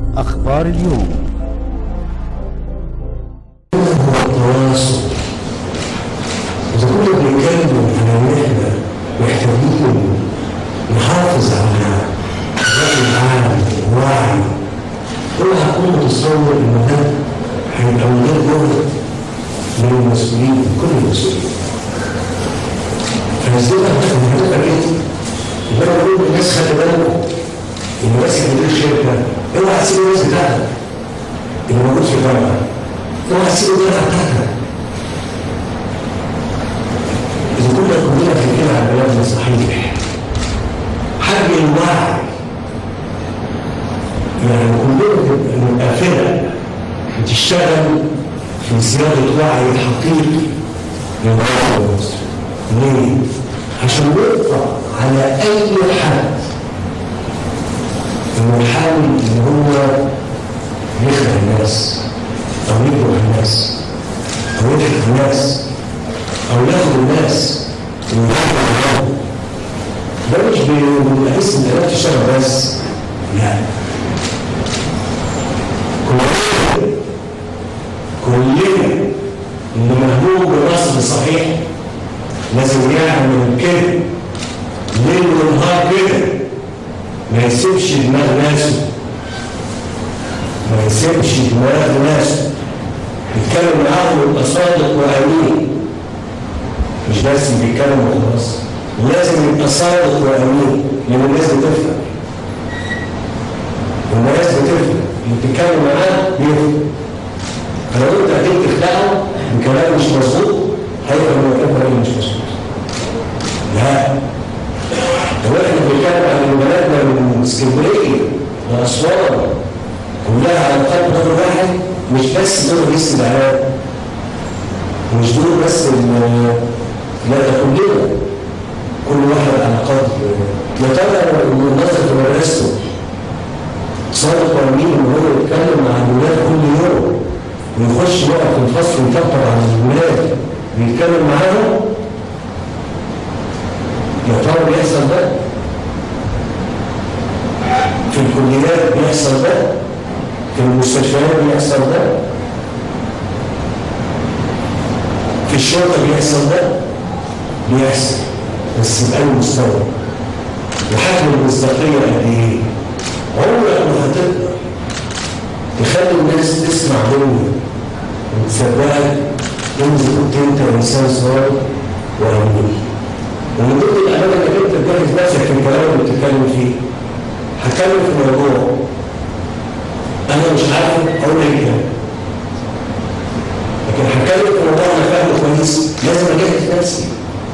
أخبار اليوم التواصل إذا كنا بنتكلم على إن إحنا محتاجين نحافظ على الرأي العام الوعي اوعى تكون متصور إن ده هيبقى من غير جهد من المسؤولين من كل المسؤولين فازاي هتبقى هتبقى كده اللي انا بقول للناس خلي بالكم اللي ماسك مدير شركه اوعى تسيب الناس بتاعتك اللي موجود في الجامعه اوعى تسيب الجامعه بتاعتك اذا كنا كلنا فاكرين على بلدنا صحيح حجم الوعي يعني كلنا نبقى فرق بتشتغل في زياده وعي الحقيقي للوعي المصري ليه؟ عشان نقطع على اي حد انه يحاول ان هو يخدع الناس او يكره الناس او يضحك الناس او ياخد الناس ويضحك ده مش بيحس ان الالات تشتغل بس لا كلنا كلنا اللي مهموم بنصب صحيح لازم يعمل كده ليل ونهار كده ما يسيبش دماغ ناسه ما يسيبش دماغ ناسه يتكلم معاهم ويبقى صادق وامين مش بس بيتكلم وخلاص لازم يبقى صادق وامين لان الناس بتفهم الناس بتفهم اللي بتتكلم معاه بيفهم فلو انت قدرت تخدعه بكلام مش مظبوط هيبقى الموضوع كلام مش مظبوط لا لو احنا بنتكلم عن بلدنا من اسكندريه واسوان كلها على قلب رجل واحد مش بس دول رئيس الاعلام مش دول بس لا ده كلنا كل واحد على قدر يا ترى النظر مدرسته صادق وامين ان هو يتكلم مع الولاد كل يوم ويخش يقف في الفصل ويطبطب على الولاد ويتكلم معاهم يا ترى بيحصل ده؟ في الكليات بيحصل ده؟ في المستشفيات بيحصل ده؟ في الشرطة بيحصل ده؟ بيحصل بس بأي مستوى وحجم المصداقية قد إيه؟ عمرك ما هتقدر تخلي الناس تسمع منك وتصدقك انت كنت انت انسان صادق وامين ومن ضمن الامانه انك انت تجهز نفسك في الكلام اللي بتتكلم فيه هتكلم في موضوع انا مش عارف اقول ايه كده لكن هتكلم في موضوع انا فاهمه كويس لازم اجهز نفسي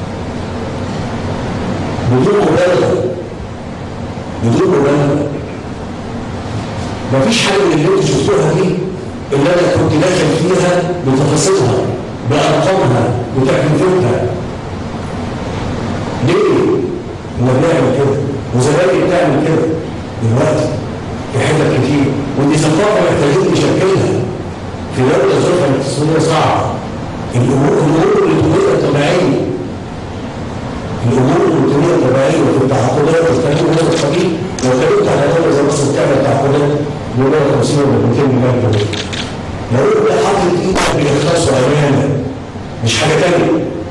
بدون مبالغه بدون مبالغه مفيش حاجه من اللي انتوا شفتوها دي اللي انا كنت داخل فيها بتفاصيلها بارقامها بتكلفتها ليه؟ هو بنعمل كده وزمايلي بتعمل كده دلوقتي في حتت كتير ودي ثقافه محتاجين نشكلها في دوله ظروفها الاقتصاديه صعبه الامور الامور الروتينيه الطبيعيه الامور الروتينيه الطبيعيه في التعاقدات والكلام ده القديم لو اتكلمت على دوله زي مصر بتعمل تعاقدات ب 150 ولا 200 مليار جنيه لو انت حاطط ايدك باخلاص وامانه مش حاجه ثانيه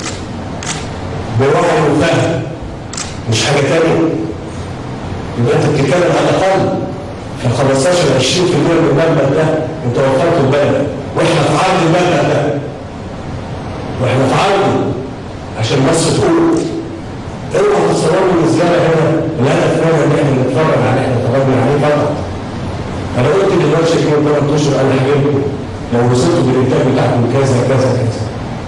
بوعي وفهم مش حاجه ثانيه يبقى انت بتتكلم على الاقل في 15 20% من المبلغ ده انت وفرت البلد واحنا في عرض المبلغ ده واحنا في عرضه عشان مصر تقول اوعى تتصوروا ان الزياره هنا الهدف منها ان احنا نتفرج عليه احنا نتفرج عليه فقط انا قلت للورشه كده من ثلاث اشهر انا حبيبكم لو وصلتوا بالانتاج بتاعكم كذا كذا كذا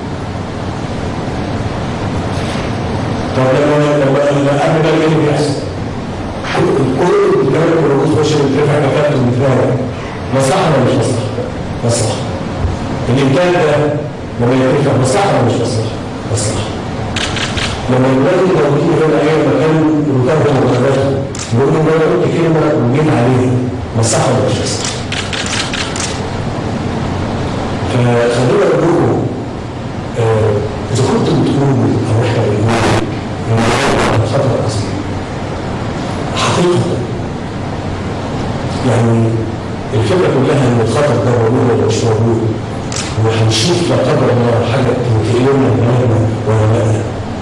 طب لما لما قبل ده ايه اللي بيحصل؟ كل الكلام اللي موجود في وش بيترفع مكانته بيتراجع مصلحه ولا مش مصلحه؟ مصلحه الانتاج ده لما يرتفع مصلحه ولا مش مصلحه؟ مصلحه لما الولاد موجودين هنا اي مكان يرتفع مقابلته يقول لي انا قلت كلمه وجيت عليها مصلحه ولا مش مصلحه؟ فخلونا نقول اذا كنتم بتقولوا او احنا بنقول ان خطر عظيم حقيقه يعني الفكره كلها ان الخطر ده موجود ولا مش موجود وهنشوف لا قدر الله حاجه تقلبنا دماغنا ولا لا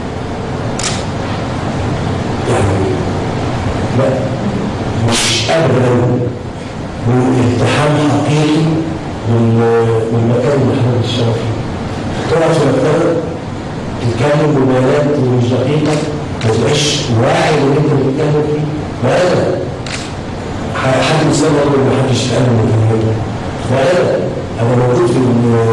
يعني لا مش ابدا من التحام حقيقي من مكان اللي احنا بنشتغل فيه تقعد في مكتبه تتكلم ببيانات مش دقيقه ما تبقاش واعي اللي انت بتتكلم فيه ما ابدا حد مثال برضه ما حدش يتكلم من الكلام ما ابدا انا موجود في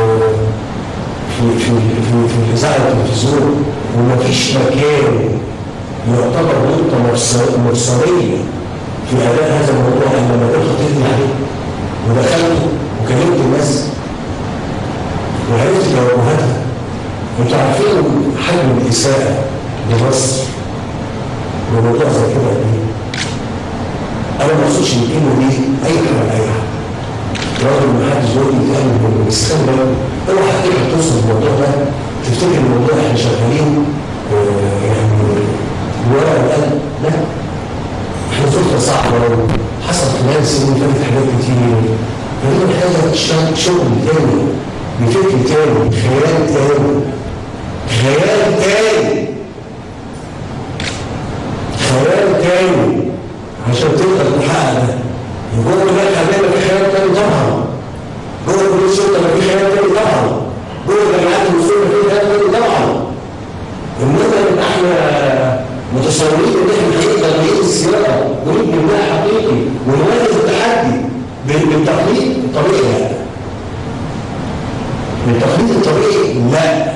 في في في, في الاذاعه والتلفزيون ومفيش مكان يعتبر نقطه مفصليه في اداء هذا الموضوع الا لما كنت خطيتني عليه ودخلت وكلمت الناس وعرفت توجهاتها انتوا عارفين حجم الاساءه لمصر وموضوع زي كده ايه؟ انا ما اقصدش ان الكلمه دي اي حاجه لاي حد راجل ما حدش يقول لي تاني من بيستخدم اوعى حضرتك توصل الموضوع ده تفتكر الموضوع احنا شغالين يعني ورقه وقلم لا احنا فتره صعبه حصل خلال السنين اللي فاتت حاجات كتير فدي محتاجه تشتغل شغل تاني بفكر تاني خيال تاني خيال تاني خيال تاني عشان تقدر تحقق ده جوه كليه الحربيه في خيال تاني طبعا جوه كليه الشرطه في خيال تاني طبعا جوه جامعات الوصول في خيال تاني طبعا انما ان احنا متصورين ان احنا هنقدر نعيد السياقه ونبني بناء حقيقي ونواجه التحدي بالتقليد الطبيعي لا بالتقليد الطبيعي لا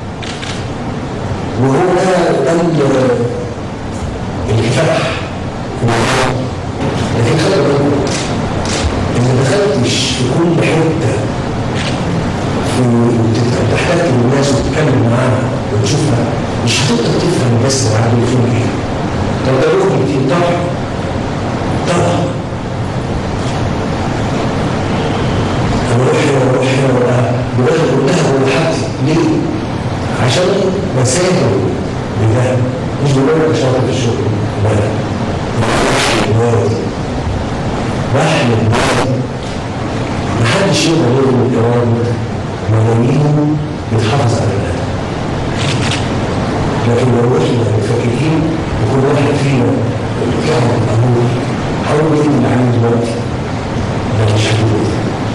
وهو ده الكفاح لكن خلي بالك ان ما دخلتش في كل حته في تحتاج الناس وتتكلم معاها وتشوفها مش هتقدر تفهم الناس اللي قاعدين فيهم ايه طب ده روح كتير طبعا طبعا انا اروح هنا واروح هنا وابقى دماغي كلها جوه حاجتي ليه؟ عشان بسافر بده مش بقول لك شاطر في الشغل لا بحلم بحلم محدش يقدر يقول من الكرام ملايين بتحافظ على البلد لكن لو احنا مفكرين وكل واحد فينا فعلا الامور حاول ايه اللي عامل دلوقتي ده مش هتقول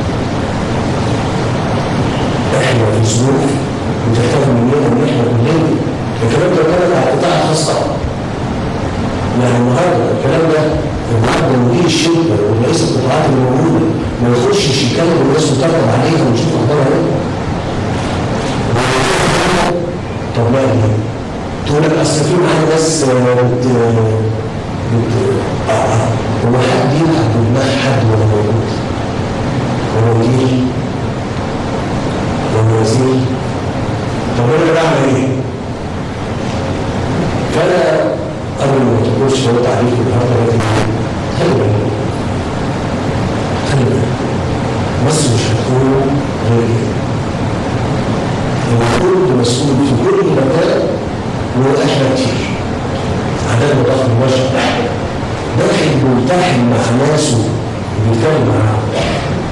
احنا في ظروف بتحتاج مننا ان احنا كلنا الكلام ده كان على القطاع الخاص طبعا يعني النهارده الكلام ده النهارده مدير الشركه ورئيس القطاعات اللي موجوده ما يخشش يكلم الناس ويطبطب عليها ويشوف اخبارها ايه طب ما ايه؟ تقول لك اصل في معانا ناس بت بت اه هو حد يلعب بدماغ حد ولا موجود؟ هو مدير ولا وزير طب انا بعمل ايه؟ فانا قبل ما تقولش لو تعريف النهارده لازم خلي بالك خلي بالك مصر مش هتكون غير كده المفروض مسؤول في كل مكان واحنا كتير عدد ضخم مباشر داخل ملتحم مع ناسه بيتكلم معاهم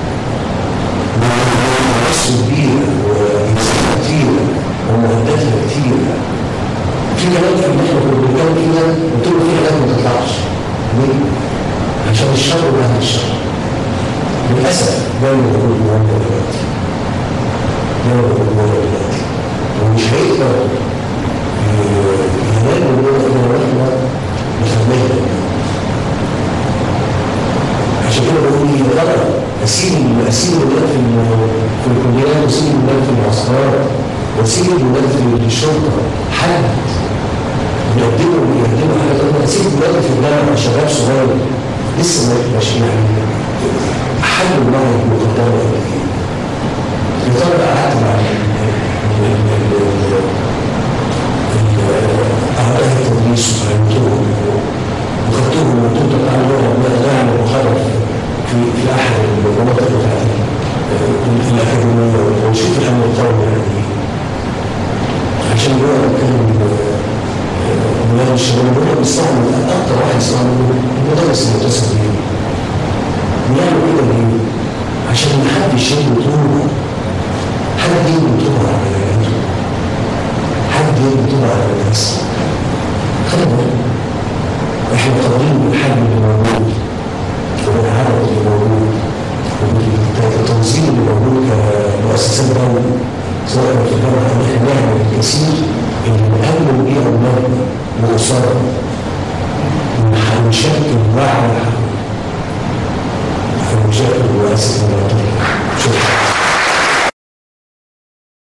ناس كبيرة وإنسانة كتيرة ومهدفة كتيرة في كلام في اللي احنا كنا بنتكلم فيه ده قلت له في حاجات ما تطلعش ليه؟ عشان الشر وأهل الشر للأسف ده اللي موجود جوانا دلوقتي ده اللي موجود جوانا دلوقتي ومش هيقدر ينال من إلا رحمة بفضلها عشان كده بقول لي غلط اسيب اسيب الولاد في في الكليات واسيب الولاد في المعسكرات واسيب الولاد في الشرطه حد يقدموا يقدموا حاجه ثانيه اسيب الولاد في الجامعه شباب صغير لسه ما مش يعني حل الله مقدمه قد ايه؟ يا ترى قعدت مع أعضاء التدريس وفهمتهم وخدتهم وقلت لهم تعالوا نعمل محاضرة في في أحد المناطق بتاعت الأكاديمية ونشوف الأمن القومي يعني عشان نقدر نتكلم ولاد الشباب دول بيستعمل أكتر واحد يستعمل المدرس المتصل بيه بيعمل كده ليه؟ عشان ما حدش يجي طوبه حد يجي طوبه على بلده حد يجي طوبه على الناس خلي بالك احنا قادرين بالحجم اللي موجود والعدد اللي موجود والتنظيم اللي موجود كمؤسسات دولة سواء في الجامعة أو احنا نعمل الكثير اللي نقلل بيه أولادنا وأسرنا ونشكل وعي الحقيقي فنشكل مؤسسة الوطنية شكرا